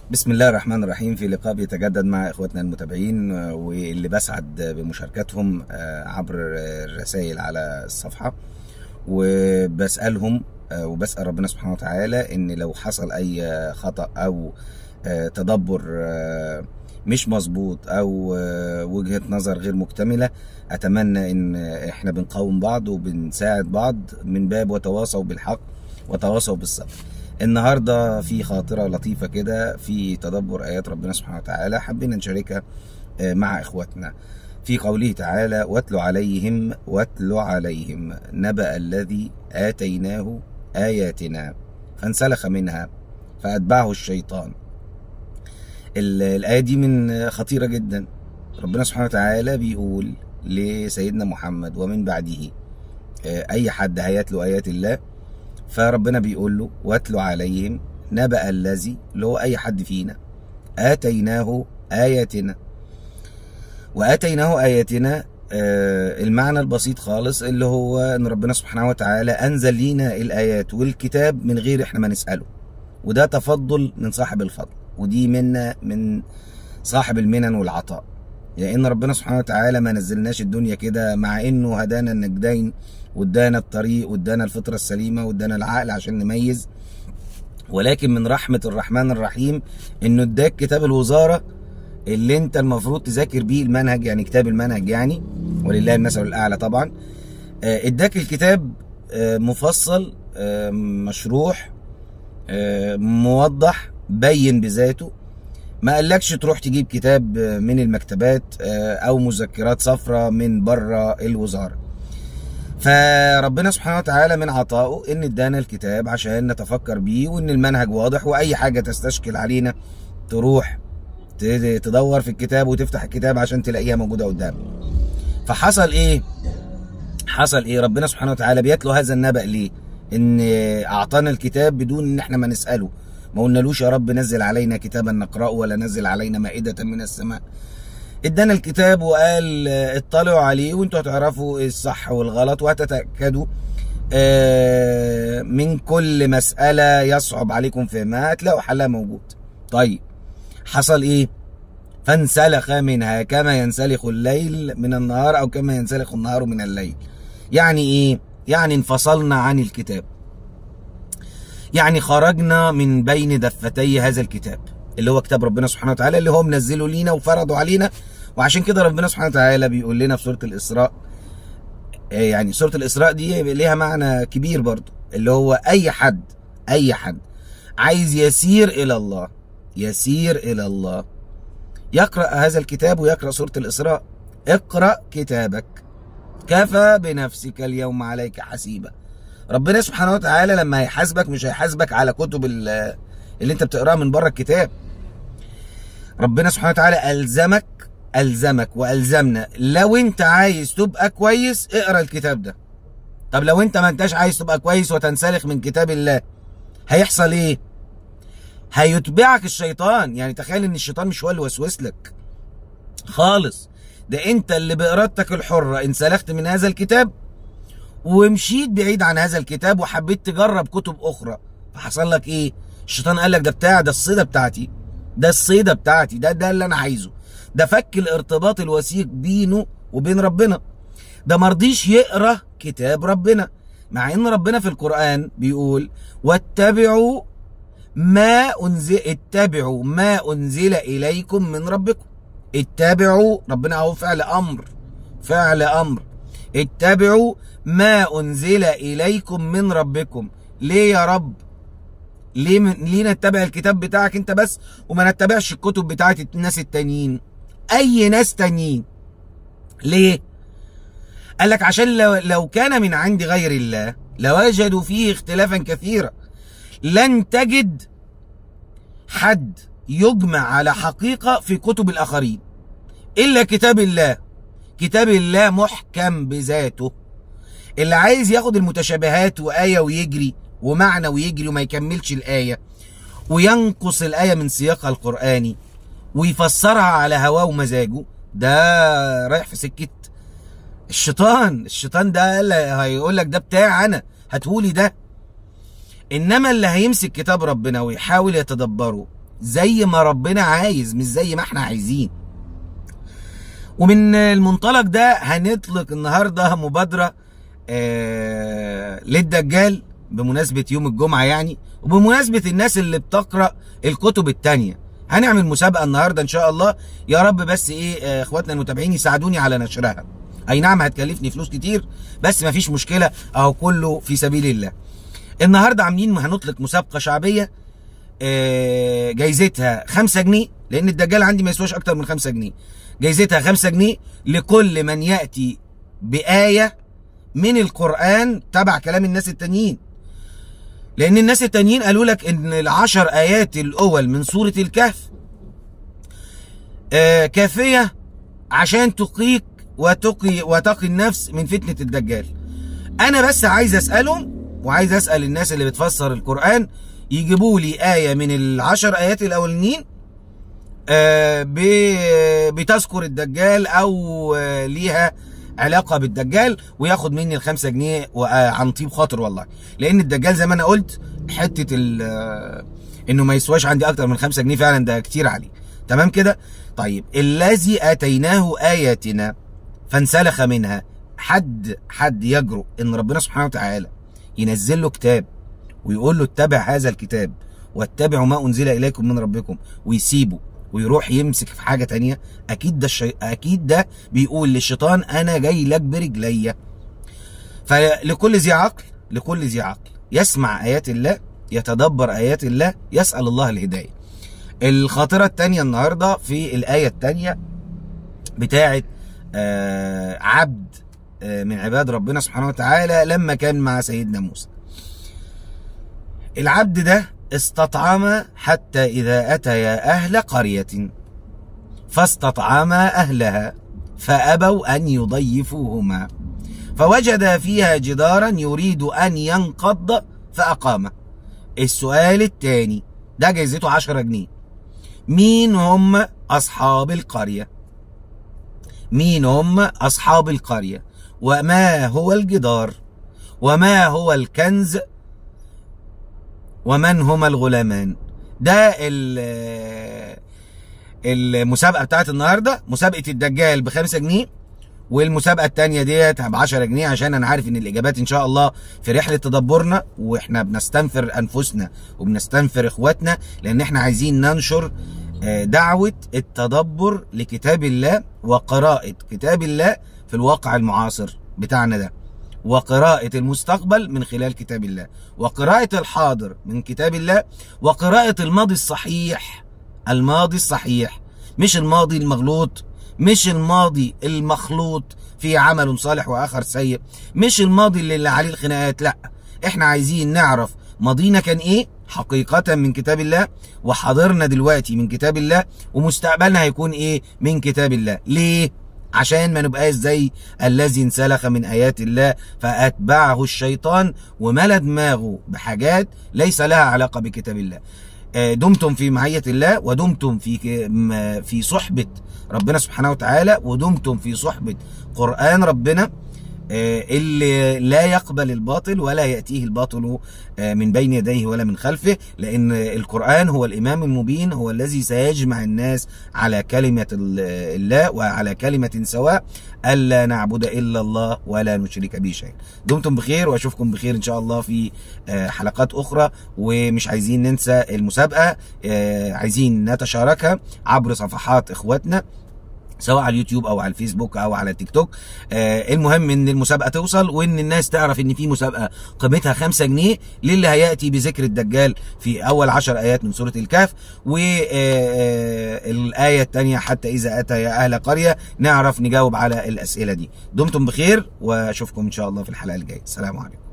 بسم الله الرحمن الرحيم في لقاء بيتجدد مع اخواتنا المتابعين واللي بسعد بمشاركتهم عبر الرسائل على الصفحه وبسالهم وبسال ربنا سبحانه وتعالى ان لو حصل اي خطا او تدبر مش مظبوط او وجهه نظر غير مكتمله اتمنى ان احنا بنقاوم بعض وبنساعد بعض من باب وتواصوا بالحق وتواصوا بالصبر النهارده في خاطره لطيفه كده في تدبر ايات ربنا سبحانه وتعالى حبينا نشاركها مع اخواتنا في قوله تعالى واتل عليهم واتل عليهم نبأ الذي آتيناه آياتنا فانسلخ منها فأتبعه الشيطان الآية دي من خطيرة جدا ربنا سبحانه وتعالى بيقول لسيدنا محمد ومن بعده أي حد هيتلو آيات الله فربنا بيقول له واتلو عليهم نبأ الذي اللي هو أي حد فينا آتيناه آياتنا وآتيناه آياتنا آه المعنى البسيط خالص اللي هو ان ربنا سبحانه وتعالى انزل لينا الايات والكتاب من غير احنا ما نساله وده تفضل من صاحب الفضل ودي منا من صاحب المنن والعطاء لان يعني ربنا سبحانه وتعالى ما نزلناش الدنيا كده مع انه هدانا النجدين وادانا الطريق وادانا الفطره السليمه وادانا العقل عشان نميز ولكن من رحمه الرحمن الرحيم انه اداك كتاب الوزاره اللي انت المفروض تذاكر بيه المنهج يعني كتاب المنهج يعني ولله المثل الاعلى طبعا اداك الكتاب مفصل مشروح موضح بين بذاته ما قالكش تروح تجيب كتاب من المكتبات او مذكرات صفراء من بره الوزاره فربنا سبحانه وتعالى من عطائه ان ادانا الكتاب عشان نتفكر بيه وان المنهج واضح واي حاجه تستشكل علينا تروح تدور في الكتاب وتفتح الكتاب عشان تلاقيها موجوده قدامك فحصل ايه حصل ايه ربنا سبحانه وتعالى بيتلو هذا النبأ ليه ان اعطانا الكتاب بدون ان احنا ما نساله ما قلنالوش يا رب نزل علينا كتابا نقراه ولا نزل علينا مائده من السماء ادانا الكتاب وقال اطلعوا عليه وانتوا هتعرفوا الصح والغلط وهتتاكدوا من كل مساله يصعب عليكم فهمها هتلاقوا حلها موجود طيب حصل ايه فانسلخ منها كما ينسلخ الليل من النهار او كما ينسلخ النهار من الليل يعني ايه يعني انفصلنا عن الكتاب يعني خرجنا من بين دفتي هذا الكتاب اللي هو كتاب ربنا سبحانه وتعالى اللي هو منزله لينا وفرضه علينا وعشان كده ربنا سبحانه وتعالى بيقول لنا في سوره الاسراء يعني سوره الاسراء دي ليها معنى كبير برضه اللي هو اي حد اي حد عايز يسير الى الله يسير الى الله يقرا هذا الكتاب ويقرا سوره الاسراء اقرا كتابك كفى بنفسك اليوم عليك حسيبا ربنا سبحانه وتعالى لما هيحاسبك مش هيحاسبك على كتب اللي انت بتقراها من بره الكتاب ربنا سبحانه وتعالى الزمك الزمك والزمنا لو انت عايز تبقى كويس اقرا الكتاب ده طب لو انت ما انتش عايز تبقى كويس وتنسلخ من كتاب الله هيحصل ايه هيتبعك الشيطان يعني تخيل ان الشيطان مش هو اللي وسوس لك خالص ده انت اللي بارادتك الحره انسلخت من هذا الكتاب ومشيت بعيد عن هذا الكتاب وحبيت تجرب كتب اخرى فحصل لك ايه الشيطان قال لك ده بتاع ده الصيده بتاعتي ده الصيده بتاعتي ده ده اللي انا عايزه ده فك الارتباط الوثيق بينه وبين ربنا ده مرضيش يقرا كتاب ربنا مع ان ربنا في القران بيقول واتبعوا ما انزل اتبعوا ما انزل اليكم من ربكم اتبعوا ربنا اهو فعل امر فعل امر اتبعوا ما انزل اليكم من ربكم ليه يا رب ليه من... ليه نتبع الكتاب بتاعك انت بس وما نتبعش الكتب بتاعت الناس التانيين اي ناس تانيين ليه قال لك عشان لو, لو كان من عند غير الله لوجدوا فيه اختلافا كثيرا لن تجد حد يجمع على حقيقة في كتب الآخرين إلا كتاب الله كتاب الله محكم بذاته اللي عايز ياخد المتشابهات وآية ويجري ومعنى ويجري وما يكملش الآية وينقص الآية من سياقها القرآني ويفسرها على هواه ومزاجه ده رايح في سكة الشيطان الشيطان ده هيقول لك ده بتاع أنا هاتهولي ده انما اللي هيمسك كتاب ربنا ويحاول يتدبره زي ما ربنا عايز مش زي ما احنا عايزين ومن المنطلق ده هنطلق النهارده مبادره آه للدجال بمناسبه يوم الجمعه يعني وبمناسبه الناس اللي بتقرا الكتب التانيه هنعمل مسابقه النهارده ان شاء الله يا رب بس ايه آه، اخواتنا المتابعين يساعدوني على نشرها اي نعم هتكلفني فلوس كتير بس مفيش مشكله اهو كله في سبيل الله النهارده عاملين هنطلق مسابقه شعبيه آه، جايزتها 5 جنيه لان الدجال عندي ما يسواش اكتر من 5 جنيه جايزتها 5 جنيه لكل من ياتي بايه من القران تبع كلام الناس التانيين لان الناس التانيين قالوا لك ان العشر ايات الاول من سوره الكهف آه، كافيه عشان تقيك وتقي وتقي النفس من فتنه الدجال انا بس عايز اسالهم وعايز اسال الناس اللي بتفسر القران يجيبوا لي ايه من العشر ايات الاولانيين آه، ب- بتذكر الدجال او آه، ليها علاقه بالدجال وياخد مني الخمسة جنيه و- آه، عن طيب خاطر والله لان الدجال زي ما انا قلت حته ال- آه، انه ما يسواش عندي اكتر من خمسة جنيه فعلا ده كتير عليه تمام كده طيب الذي اتيناه اياتنا فانسلخ منها حد حد يجرؤ ان ربنا سبحانه وتعالى ينزل له كتاب ويقول له اتبع هذا الكتاب واتبعوا ما انزل اليكم من ربكم ويسيبه ويروح يمسك في حاجه تانية اكيد ده الشي... اكيد ده بيقول للشيطان انا جاي لك برجليا فلكل ذي عقل لكل ذي عقل يسمع ايات الله يتدبر ايات الله يسال الله الهدايه الخاطره الثانيه النهارده في الايه الثانيه بتاعه آه عبد آه من عباد ربنا سبحانه وتعالى لما كان مع سيدنا موسى العبد ده استطعم حتى إذا أتيا أهل قرية فاستطعما أهلها فأبوا أن يضيفوهما فوجد فيها جدارا يريد أن ينقض فأقامه السؤال الثاني ده جايزته 10 جنيه مين هم أصحاب القرية مين هم أصحاب القرية وما هو الجدار وما هو الكنز ومن هما الغلامان ده ال- المسابقه بتاعت النهارده مسابقه الدجال بخمسة جنيه والمسابقه التانية ديت ب 10 جنيه عشان انا عارف ان الاجابات ان شاء الله في رحله تدبرنا واحنا بنستنفر انفسنا وبنستنفر اخواتنا لان احنا عايزين ننشر آه، دعوه التدبر لكتاب الله وقراءه كتاب الله في الواقع المعاصر بتاعنا ده وقراءة المستقبل من خلال كتاب الله وقراءة الحاضر من كتاب الله وقراءة الماضي الصحيح الماضي الصحيح مش الماضي المغلوط مش الماضي المخلوط فيه عمل صالح واخر سيء مش الماضي اللي, اللي عليه الخناقات لا احنا عايزين نعرف ماضينا كان ايه حقيقة من كتاب الله وحاضرنا دلوقتي من كتاب الله ومستقبلنا هيكون ايه من كتاب الله ليه عشان ما نبقاش زي الذي انسلخ من ايات الله فاتبعه الشيطان وملى دماغه بحاجات ليس لها علاقه بكتاب الله آه، دمتم في معيه الله ودمتم في ك- م- في صحبه ربنا سبحانه وتعالى ودمتم في صحبه قران ربنا آه، اللي لا يقبل الباطل ولا ياتيه الباطل آه، من بين يديه ولا من خلفه لان القران هو الامام المبين هو الذي سيجمع الناس على كلمه ال- الله وعلى كلمه سواء الا نعبد الا الله ولا نشرك به شيئا دمتم بخير واشوفكم بخير ان شاء الله في آه، حلقات اخرى ومش عايزين ننسى المسابقه آه، عايزين نتشاركها عبر صفحات اخواتنا سواء على اليوتيوب او على الفيسبوك او على التيك توك آه المهم ان المسابقه توصل وان الناس تعرف ان في مسابقه قيمتها 5 جنيه للي هياتي بذكر الدجال في اول 10 ايات من سوره الكهف والايه الثانيه حتى اذا اتى يا اهل قريه نعرف نجاوب على الاسئله دي دمتم بخير واشوفكم ان شاء الله في الحلقه الجايه السلام عليكم